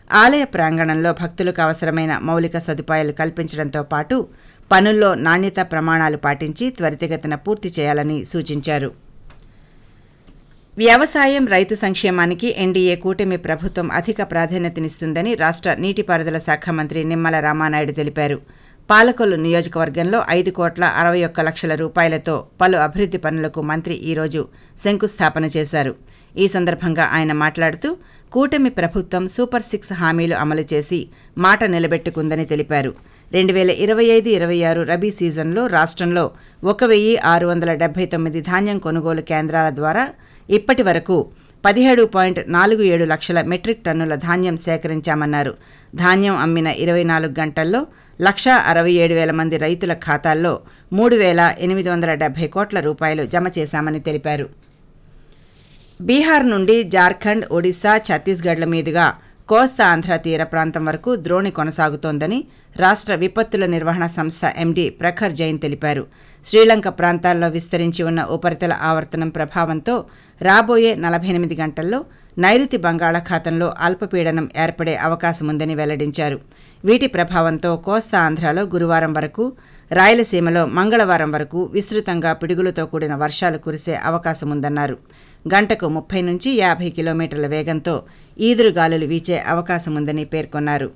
ఆలయ ప్రాంగణంలో భక్తులకు అవసరమైన మౌలిక సదుపాయాలు కల్పించడంతో పాటు పనుల్లో నాణ్యత ప్రమాణాలు పాటించి త్వరితగతిన పూర్తి చేయాలని సూచించారు వ్యవసాయం రైతు సంక్షేమానికి ఎన్డీఏ కూటమి ప్రభుత్వం అధిక ప్రాధాన్యతనిస్తుందని రాష్ట్ర నీటిపారుదల శాఖ మంత్రి నిమ్మల రామానాయుడు తెలిపారు పాలకొల్లు నియోజకవర్గంలో ఐదు కోట్ల అరవై ఒక్క లక్షల రూపాయలతో పలు అభివృద్ధి పనులకు మంత్రి ఈరోజు శంకుస్థాపన చేశారు ఈ సందర్భంగా ఆయన మాట్లాడుతూ కూటమి ప్రభుత్వం సూపర్ సిక్స్ హామీలు అమలు చేసి మాట నిలబెట్టుకుందని తెలిపారు రెండు వేల ఇరవై ఐదు ఇరవై ఆరు రబీ సీజన్లో రాష్ట్రంలో ఒక వెయ్యి ఆరు వందల డెబ్బై తొమ్మిది ధాన్యం కొనుగోలు కేంద్రాల ద్వారా ఇప్పటి వరకు పదిహేడు పాయింట్ నాలుగు ఏడు లక్షల మెట్రిక్ టన్నుల ధాన్యం సేకరించామన్నారు ధాన్యం అమ్మిన ఇరవై నాలుగు గంటల్లో లక్షా అరవై ఏడు వేల మంది రైతుల ఖాతాల్లో మూడు వేల ఎనిమిది వందల డెబ్బై కోట్ల రూపాయలు జమ చేశామని తెలిపారు బీహార్ నుండి జార్ఖండ్ ఒడిశా ఛత్తీస్గఢ్ల మీదుగా కోస్తా ఆంధ్ర తీర ప్రాంతం వరకు ద్రోణి కొనసాగుతోందని రాష్ట్ర విపత్తుల నిర్వహణ సంస్థ ఎండీ ప్రఖర్ జైన్ తెలిపారు శ్రీలంక ప్రాంతాల్లో విస్తరించి ఉన్న ఉపరితల ఆవర్తనం ప్రభావంతో రాబోయే నలభై ఎనిమిది గంటల్లో నైరుతి బంగాళాఖాతంలో అల్పపీడనం ఏర్పడే అవకాశముందని వెల్లడించారు వీటి ప్రభావంతో కోస్తా ఆంధ్రాలో గురువారం వరకు రాయలసీమలో మంగళవారం వరకు విస్తృతంగా పిడుగులతో కూడిన వర్షాలు కురిసే అవకాశముందన్నారు గంటకు ముప్పై నుంచి యాభై కిలోమీటర్ల వేగంతో ఈదురుగాలులు వీచే అవకాశముందని పేర్కొన్నారు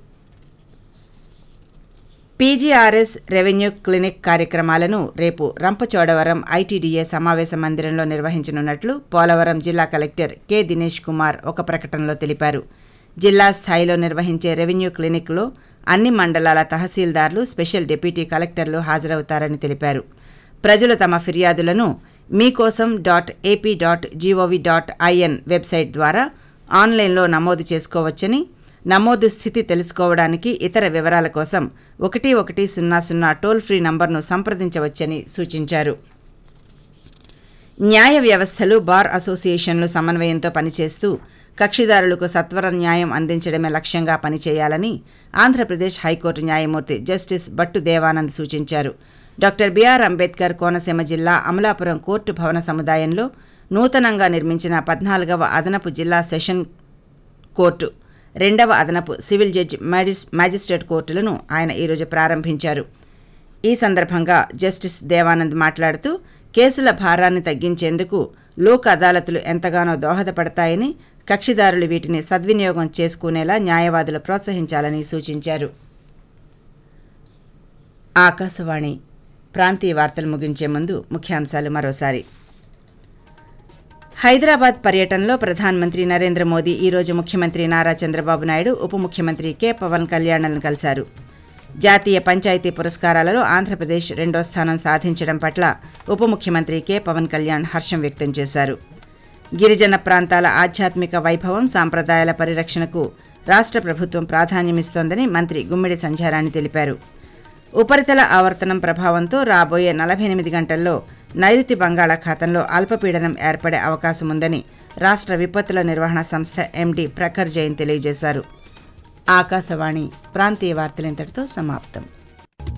పీజీఆర్ఎస్ రెవెన్యూ క్లినిక్ కార్యక్రమాలను రేపు రంపచోడవరం ఐటీడీఏ సమావేశ మందిరంలో నిర్వహించనున్నట్లు పోలవరం జిల్లా కలెక్టర్ కె దినేష్ కుమార్ ఒక ప్రకటనలో తెలిపారు జిల్లా స్థాయిలో నిర్వహించే రెవెన్యూ క్లినిక్లో అన్ని మండలాల తహసీల్దార్లు స్పెషల్ డిప్యూటీ కలెక్టర్లు హాజరవుతారని తెలిపారు ప్రజలు తమ ఫిర్యాదులను Meekosam dot AP dot G O V dot I N website ద్వారా ఆన్లైన్లో నమోదు చేసుకోవచ్చని నమోదు స్థితి తెలుసుకోవడానికి ఇతర వివరాల కోసం ఒకటి ఒకటి సున్నా సున్నా టోల్ ఫ్రీ నంబర్ను సంప్రదించవచ్చని సూచించారు న్యాయ వ్యవస్థలు బార్ అసోసియేషన్లు సమన్వయంతో పనిచేస్తూ కక్షిదారులకు సత్వర న్యాయం అందించడమే లక్ష్యంగా పనిచేయాలని ఆంధ్రప్రదేశ్ హైకోర్టు న్యాయమూర్తి జస్టిస్ భట్టు దేవానంద్ సూచించారు డాక్టర్ బిఆర్ అంబేద్కర్ కోనసీమ జిల్లా అమలాపురం కోర్టు భవన సముదాయంలో నూతనంగా నిర్మించిన పద్నాలుగవ అదనపు జిల్లా సెషన్ కోర్టు రెండవ అదనపు సివిల్ జడ్జి మ్యాజిస్ మ్యాజిస్ట్రేట్ కోర్టులను ఆయన ఈరోజు ప్రారంభించారు ఈ సందర్భంగా జస్టిస్ దేవానంద్ మాట్లాడుతూ కేసుల భారాన్ని తగ్గించేందుకు లోక్ అదాలతులు ఎంతగానో దోహదపడతాయని కక్షిదారులు వీటిని సద్వినియోగం చేసుకునేలా న్యాయవాదులు ప్రోత్సహించాలని సూచించారు ఆకాశవాణి ప్రాంతీయ వార్తలు ముగించే ముందు ముఖ్యాంశాలు మరోసారి హైదరాబాద్ పర్యటనలో ప్రధానమంత్రి నరేంద్ర మోదీ ఈరోజు ముఖ్యమంత్రి నారా చంద్రబాబు నాయుడు ఉప ముఖ్యమంత్రి కె పవన్ కళ్యాణ్లను కలిశారు జాతీయ పంచాయతీ పురస్కారాలలో ఆంధ్రప్రదేశ్ రెండో స్థానం సాధించడం పట్ల ఉప ముఖ్యమంత్రి కె పవన్ కళ్యాణ్ హర్షం వ్యక్తం చేశారు గిరిజన ప్రాంతాల ఆధ్యాత్మిక వైభవం సాంప్రదాయాల పరిరక్షణకు రాష్ట్ర ప్రభుత్వం ప్రాధాన్యమిస్తోందని మంత్రి గుమ్మిడి సంధ్యారాణి తెలిపారు ఉపరితల ఆవర్తనం ప్రభావంతో రాబోయే నలభై ఎనిమిది గంటల్లో నైరుతి బంగాళాఖాతంలో అల్పపీడనం ఏర్పడే అవకాశముందని రాష్ట్ర విపత్తుల నిర్వహణ సంస్థ ఎండీ ప్రఖర్ జైన్ తెలియజేశారు ఆకాశవాణి ప్రాంతీయ వార్తలు ఇంతటితో సమాప్తం